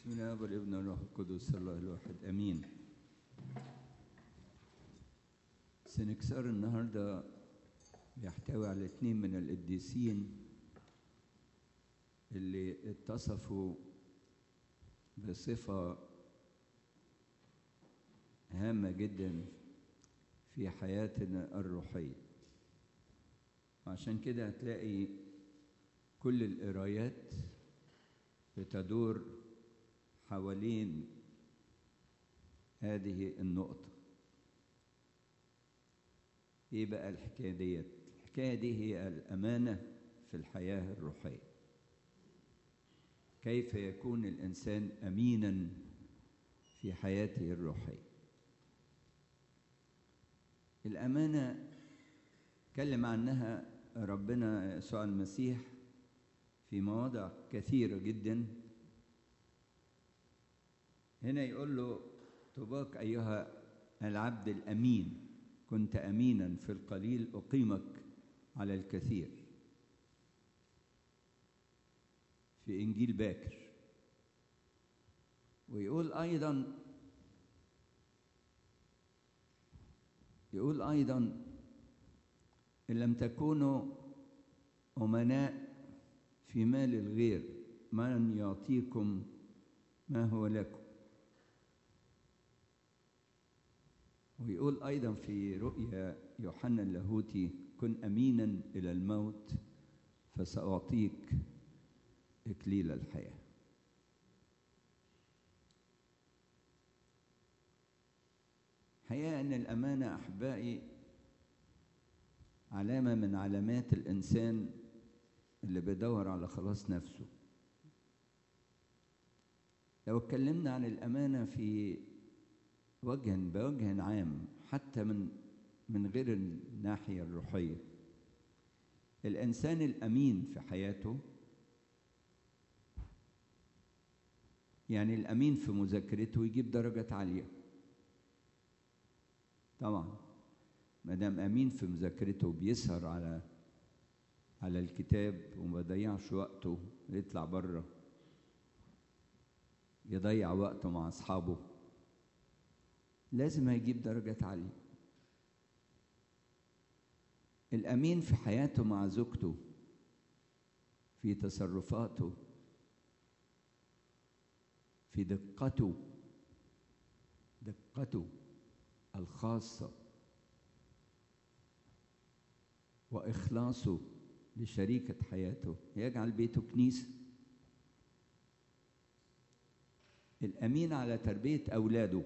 بسم الله والابن والروح القدس الله الواحد امين سنكسار النهارده بيحتوي على اثنين من القديسين اللي اتصفوا بصفة هامة جدا في حياتنا الروحية عشان كده هتلاقي كل القرايات بتدور حوالين هذه النقطة ايه بقى الحكاية ديت الحكاية دي هي الأمانة في الحياة الروحية كيف يكون الإنسان أمينا في حياته الروحية الأمانة تكلم عنها ربنا يسوع المسيح في مواضع كثيرة جدا هنا يقول له طباك أيها العبد الأمين كنت أمينا في القليل أقيمك على الكثير في إنجيل باكر ويقول أيضا يقول أيضا إن لم تكونوا أمناء في مال الغير من يعطيكم ما هو لكم ويقول أيضا في رؤيا يوحنا اللاهوتي كن أمينا إلى الموت فسأعطيك إكليل الحياة حقيقة أن الأمانة أحبائي علامة من علامات الإنسان اللي بيدور على خلاص نفسه لو اتكلمنا عن الأمانة في وجه بوجه عام حتى من من غير الناحية الروحية الإنسان الأمين في حياته يعني الأمين في مذاكرته يجيب درجات عالية طبعا ما دام أمين في مذاكرته بيسهر على على الكتاب وما بيضيعش وقته يطلع بره يضيع وقته مع أصحابه لازم هيجيب درجات عالية الأمين في حياته مع زوجته في تصرفاته في دقته دقته الخاصة وإخلاصه لشريكة حياته يجعل بيته كنيسة الأمين على تربية أولاده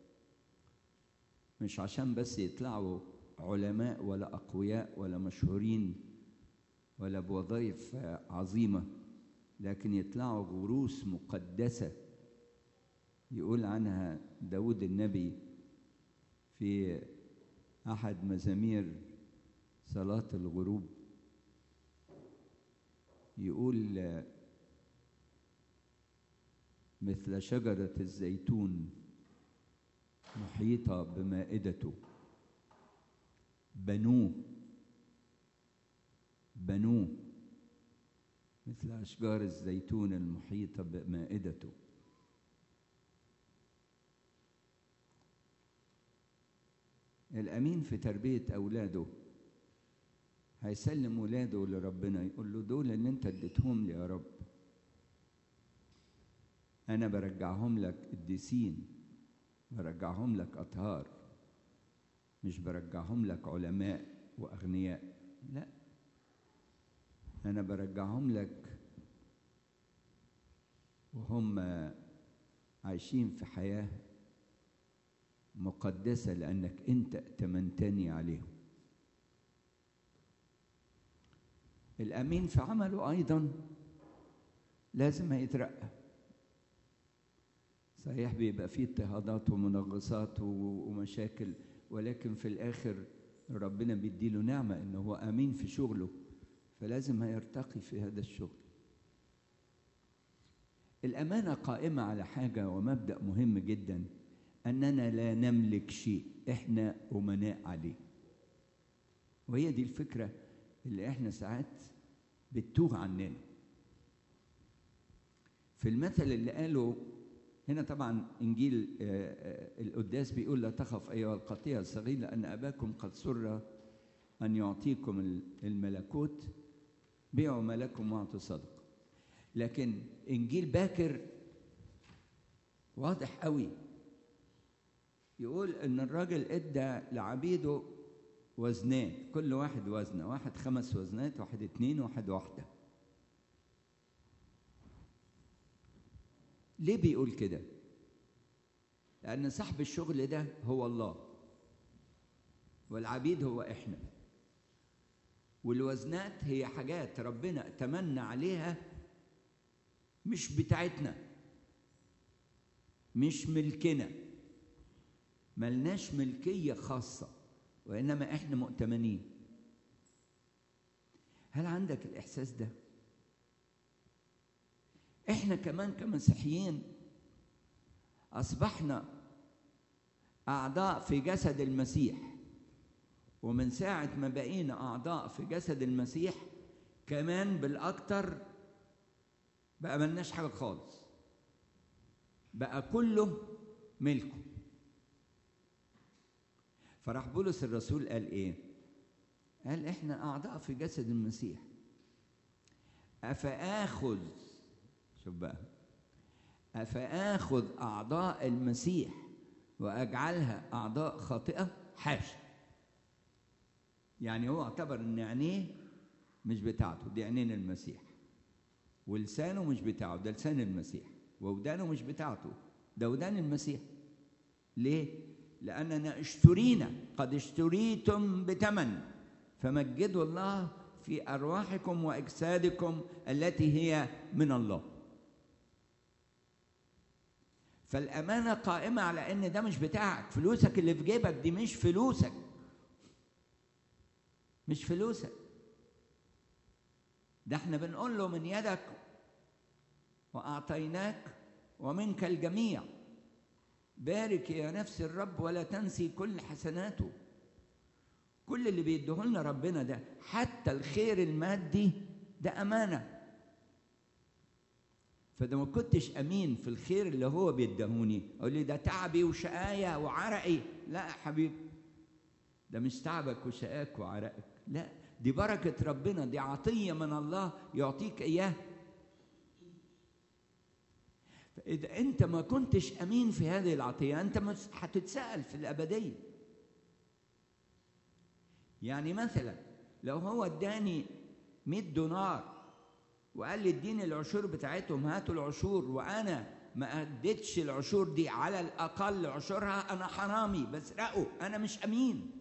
مش عشان بس يطلعوا علماء ولا أقوياء ولا مشهورين ولا بوظائف عظيمة لكن يطلعوا غروس مقدسة يقول عنها داود النبي في أحد مزامير صلاة الغروب يقول مثل شجرة الزيتون محيطة بمائدته بنوه بنوه مثل أشجار الزيتون المحيطة بمائدته الأمين في تربية أولاده هيسلم ولاده لربنا يقول له دول اللي انت اديتهم لي يا رب انا برجعهم لك قديسين برجعهم لك اطهار مش برجعهم لك علماء واغنياء لا انا برجعهم لك وهم عايشين في حياه مقدسه لانك انت ائتمنتني عليهم الامين في عمله ايضا لازم هيترقى صحيح بيبقى فيه اضطهادات ومنغصات ومشاكل ولكن في الاخر ربنا بيديله نعمه ان هو امين في شغله فلازم هيرتقي في هذا الشغل الامانه قائمه على حاجه ومبدا مهم جدا اننا لا نملك شيء احنا امناء عليه وهي دي الفكره اللي احنا ساعات بتوه عننا في المثل اللي قاله هنا طبعا انجيل آه، آه، القداس بيقول لا تخف ايها القطيع الصغير لان اباكم قد سر ان يعطيكم ال- الملكوت بيعوا ملككم واعطوا صدقه لكن انجيل باكر واضح قوي يقول ان الراجل ادى لعبيده وزنات كل واحد وزنه واحد خمس وزنات واحد اتنين واحد واحده ليه بيقول كده لان صاحب الشغل ده هو الله والعبيد هو احنا والوزنات هي حاجات ربنا تمنى عليها مش بتاعتنا مش ملكنا ملناش ملكية خاصة وإنما إحنا مؤتمنين هل عندك الإحساس ده؟ إحنا كمان كمسيحيين أصبحنا أعضاء في جسد المسيح ومن ساعة ما بقينا أعضاء في جسد المسيح كمان بالأكتر بقى ملناش حاجة خالص بقى كله ملكه فراح بولس الرسول قال ايه قال احنا اعضاء في جسد المسيح افاخذ شوف بقى افاخذ اعضاء المسيح واجعلها اعضاء خاطئه حاشا يعني هو اعتبر ان عينيه مش بتاعته دي عينين المسيح ولسانه مش بتاعه ده لسان المسيح وودانه مش بتاعته ده ودان المسيح ليه لاننا اشترينا قد اشتريتم بثمن فمجدوا الله في ارواحكم واجسادكم التي هي من الله فالامانه قائمه على ان ده مش بتاعك فلوسك اللي في جيبك دي مش فلوسك مش فلوسك ده احنا بنقول له من يدك واعطيناك ومنك الجميع بارك يا نفس الرب ولا تنسي كل حسناته كل اللي بيديه لنا ربنا ده حتى الخير المادي ده امانه فده ما كنتش امين في الخير اللي هو بيدهوني اقول لي ده تعبي وشقايا وعرقي لا يا حبيبي ده مش تعبك وشقاك وعرقك لا دي بركه ربنا دي عطيه من الله يعطيك اياه فإذا أنت ما كنتش أمين في هذه العطية أنت مس- هتتسأل في الأبدية يعني مثلا لو هو اداني 100 دولار وقال لي اديني العشور بتاعتهم هاتوا العشور وأنا ما أديتش العشور دي على الأقل عشورها أنا حرامي بسرقه أنا مش أمين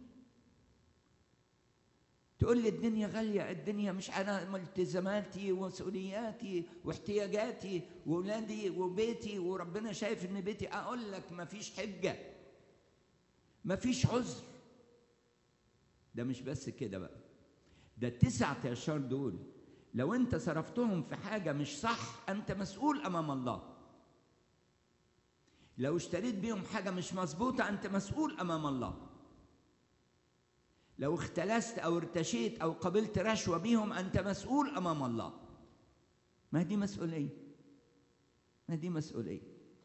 تقول لي الدنيا غالية الدنيا مش أنا التزاماتي ومسؤولياتي واحتياجاتي وولادي وبيتي وربنا شايف إن بيتي أقول لك مفيش حجة مفيش عذر ده مش بس كده بقى ده التسعة أشهر دول لو أنت صرفتهم في حاجة مش صح أنت مسؤول أمام الله لو اشتريت بيهم حاجة مش مظبوطة أنت مسؤول أمام الله لو اختلست او ارتشيت او قبلت رشوه بيهم انت مسؤول امام الله ما دي مسؤوليه ما دي مسؤوليه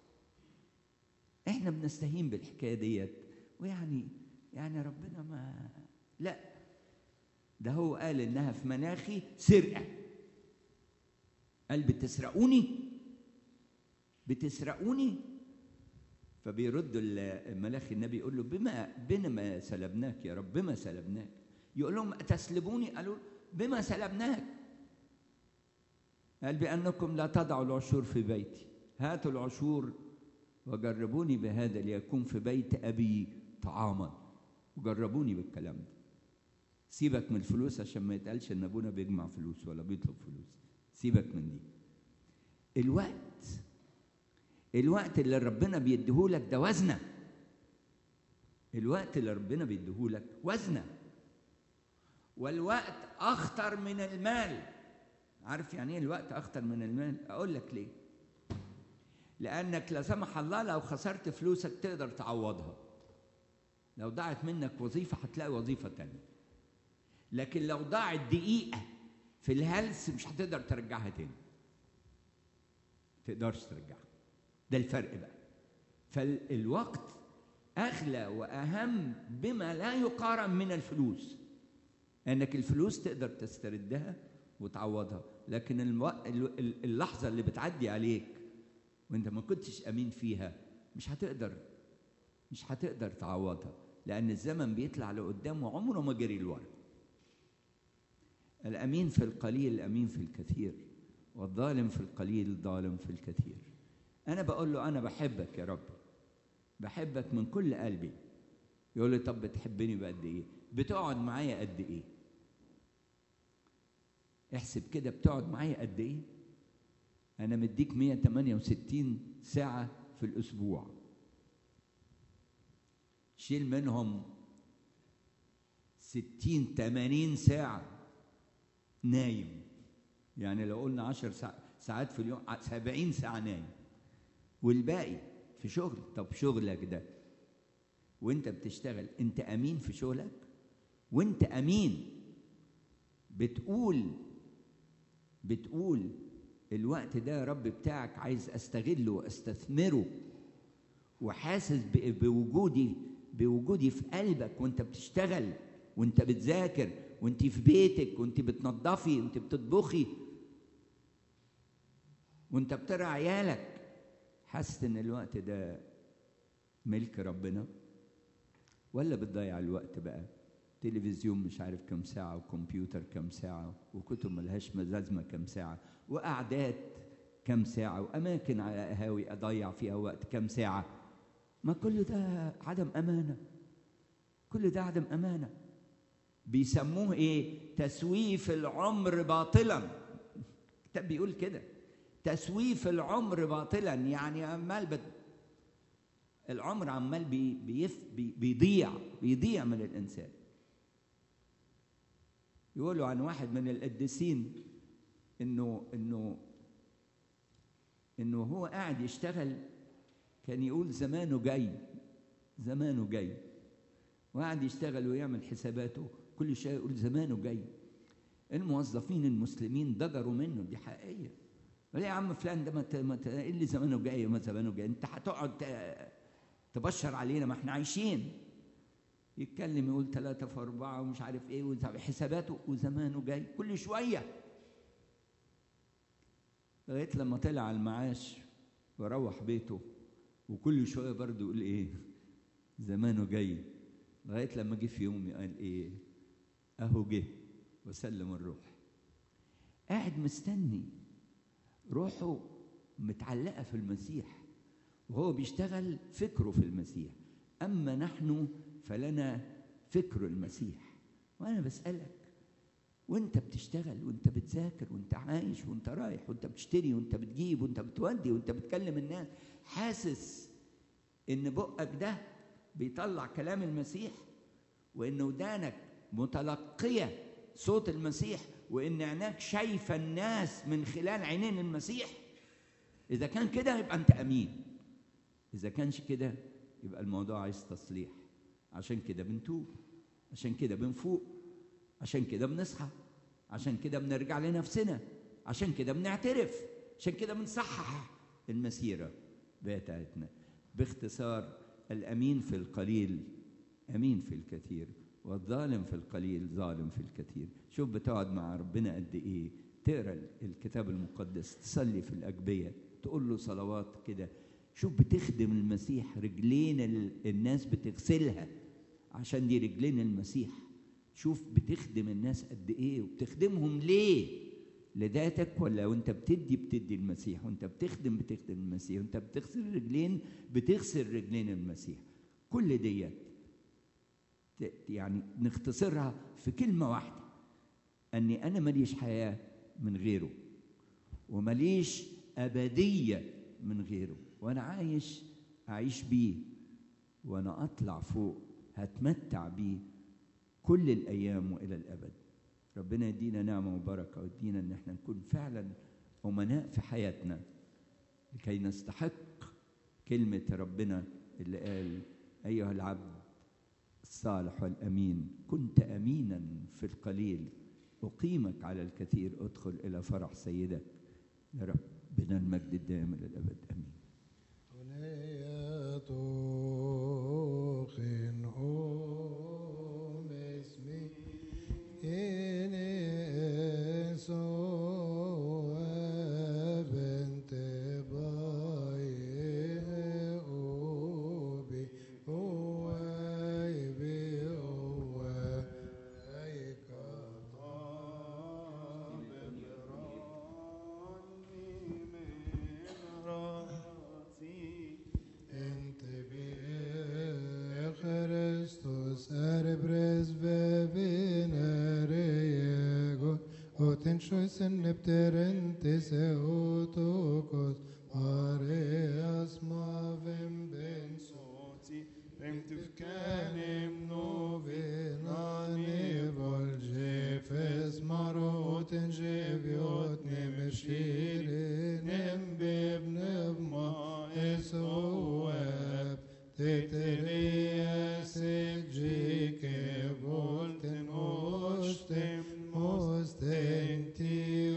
احنا بنستهين بالحكايه ديت ويعني يعني ربنا ما لا ده هو قال انها في مناخي سرقه قال بتسرقوني بتسرقوني فبيرد الملاخ النبي يقول له بما بما سلبناك يا رب بما سلبناك يقول لهم تسلبوني قالوا بما سلبناك قال بأنكم لا تضعوا العشور في بيتي هاتوا العشور وجربوني بهذا ليكون في بيت أبي طعاما وجربوني بالكلام ده سيبك من الفلوس عشان ما يتقالش ان ابونا بيجمع فلوس ولا بيطلب فلوس سيبك من دي الوقت الوقت اللي ربنا بيديهولك ده وزنه الوقت اللي ربنا بيديهولك وزنه والوقت اخطر من المال عارف يعني ايه الوقت اخطر من المال اقول لك ليه لانك لا سمح الله لو خسرت فلوسك تقدر تعوضها لو ضاعت منك وظيفه هتلاقي وظيفه تانية لكن لو ضاعت دقيقه في الهلس مش هتقدر ترجعها تاني تقدرش ترجعها ده الفرق بقى فالوقت اغلى واهم بما لا يقارن من الفلوس انك الفلوس تقدر تستردها وتعوضها لكن الو... اللحظه اللي بتعدي عليك وانت ما كنتش امين فيها مش هتقدر مش هتقدر تعوضها لان الزمن بيطلع لقدام وعمره ما جري لورا الامين في القليل الامين في الكثير والظالم في القليل ظالم في الكثير انا بقول له انا بحبك يا رب بحبك من كل قلبي يقول لي طب بتحبني بقد ايه بتقعد معايا قد ايه احسب كده بتقعد معايا قد ايه انا مديك 168 ساعه في الاسبوع شيل منهم 60 80 ساعه نايم يعني لو قلنا 10 ساعات في اليوم 70 ساعه نايم والباقي في شغل طب شغلك ده وانت بتشتغل انت امين في شغلك وانت امين بتقول بتقول الوقت ده يا رب بتاعك عايز استغله واستثمره وحاسس بوجودي بوجودي في قلبك وانت بتشتغل وانت بتذاكر وانت في بيتك وانت بتنظفي وانت بتطبخي وانت بترعى عيالك حاسس ان الوقت ده ملك ربنا ولا بتضيع الوقت بقى تلفزيون مش عارف كم ساعة وكمبيوتر كم ساعة وكتب ملهاش لازمة كم ساعة وقعدات كم ساعة وأماكن على قهاوي أضيع فيها وقت كم ساعة ما كل ده عدم أمانة كل ده عدم أمانة بيسموه إيه تسويف العمر باطلا الكتاب بيقول كده تسويف العمر باطلا يعني عمال بت... العمر عمال بي... بيف... بي... بيضيع بيضيع من الإنسان يقولوا عن واحد من القديسين انه انه انه هو قاعد يشتغل كان يقول زمانه جاي زمانه جاي وقاعد يشتغل ويعمل حساباته كل شيء يقول زمانه جاي الموظفين المسلمين ضجروا منه دي حقيقيه قال يا عم فلان ده ما ايه اللي زمانه جاي وما زمانه جاي انت هتقعد تبشر علينا ما احنا عايشين يتكلم يقول ثلاثة في أربعة ومش عارف إيه حساباته وزمانه جاي كل شوية لغاية لما طلع على المعاش وروح بيته وكل شوية برضه يقول إيه زمانه جاي لغاية لما جه في يوم قال إيه أهو جه وسلم الروح قاعد مستني روحه متعلقة في المسيح وهو بيشتغل فكره في المسيح أما نحن فلنا فكر المسيح وانا بسالك وانت بتشتغل وانت بتذاكر وانت عايش وانت رايح وانت بتشتري وانت بتجيب وانت بتودي وانت بتكلم الناس حاسس ان بقك ده بيطلع كلام المسيح وان ودانك متلقيه صوت المسيح وان عيناك شايفه الناس من خلال عينين المسيح اذا كان كده يبقى انت امين اذا كانش كده يبقى الموضوع عايز تصليح عشان كده بنتوب عشان كده بنفوق عشان كده بنصحى عشان كده بنرجع لنفسنا عشان كده بنعترف عشان كده بنصحح المسيرة بتاعتنا باختصار الأمين في القليل أمين في الكثير والظالم في القليل ظالم في الكثير شوف بتقعد مع ربنا قد إيه تقرأ الكتاب المقدس تصلي في الأجبية تقول له صلوات كده شوف بتخدم المسيح رجلين الناس بتغسلها عشان دي رجلين المسيح شوف بتخدم الناس قد ايه وبتخدمهم ليه لذاتك ولا وانت بتدي بتدي المسيح وانت بتخدم بتخدم المسيح وانت بتغسل رجلين بتغسل رجلين المسيح كل ديت يعني نختصرها في كلمة واحدة أني أنا ماليش حياة من غيره وماليش أبدية من غيره وأنا عايش أعيش بيه وأنا أطلع فوق هتمتع بيه كل الأيام وإلى الأبد ربنا يدينا نعمة وبركة ويدينا إن احنا نكون فعلا أمناء في حياتنا لكي نستحق كلمة ربنا اللي قال أيها العبد الصالح والأمين كنت أمينا في القليل أقيمك على الكثير ادخل إلى فرح سيدك يا ربنا المجد الدائم إلى الأبد آمين هنيات Marotin schuisen nepteren teseotokos Areas mavim ben soti Rem tufkanim novinani Voljefes marotin jeviot nemeshirin bibneb ma esoeb Teterias ejike volten ostem ostenti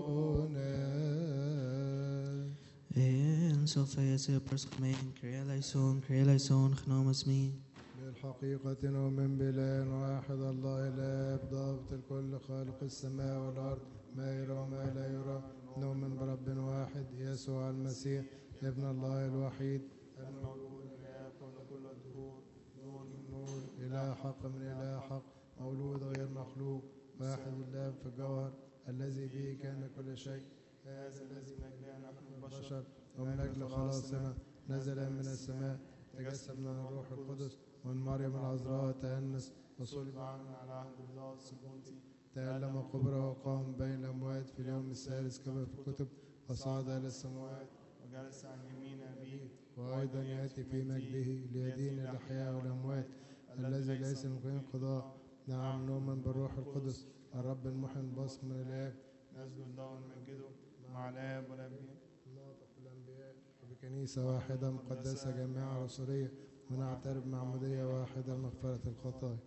one En Sophia Proscomain, Crealaison, Crealaison, Gnomasmi. بالحقيقة نؤمن بإله واحد الله الآب ضابط الكل خالق السماء والأرض ما يرى وما لا يرى نؤمن برب واحد يسوع المسيح ابن الله الوحيد المولود من الآب قبل كل الدهور نور من نور إله حق من إله حق مولود غير مخلوق واحد الآب في الجوهر الذي به كان كل شيء هذا الذي من أجله نحن البشر ومن أجل خلاصنا نزل من السماء تجسد من الروح القدس ومن مريم العذراء تأنس وصلب عنا على عهد الله السبونتي تألم قبر وقام بين الأموات في اليوم الثالث كما في الكتب وصعد إلى السماوات وجلس عن يمين أبيه وأيضا يأتي في مجده ليدين الأحياء والأموات الذي ليس من قضاء نعم نؤمن بالروح القدس الرب المحيي البصر من الآب نسجد له ونمجده مع الآب والأبي ناطق بالأنبياء وبكنيسة واحدة مقدسة جامعة رسولية ونعترف معمودية واحدة لمغفرة الخطايا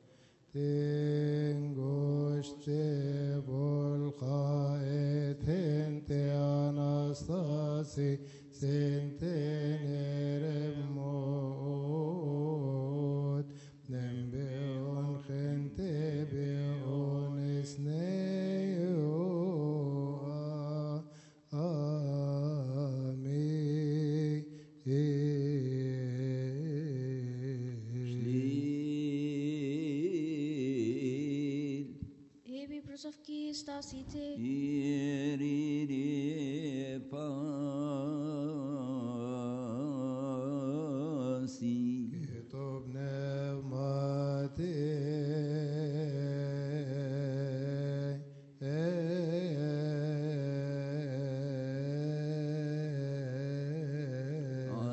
تنجوشت بالقائد هنت أناستاسي سنتين موت نمبيون خنت بيون سنيو آمين شليل Ebi prosovki stasite, إيه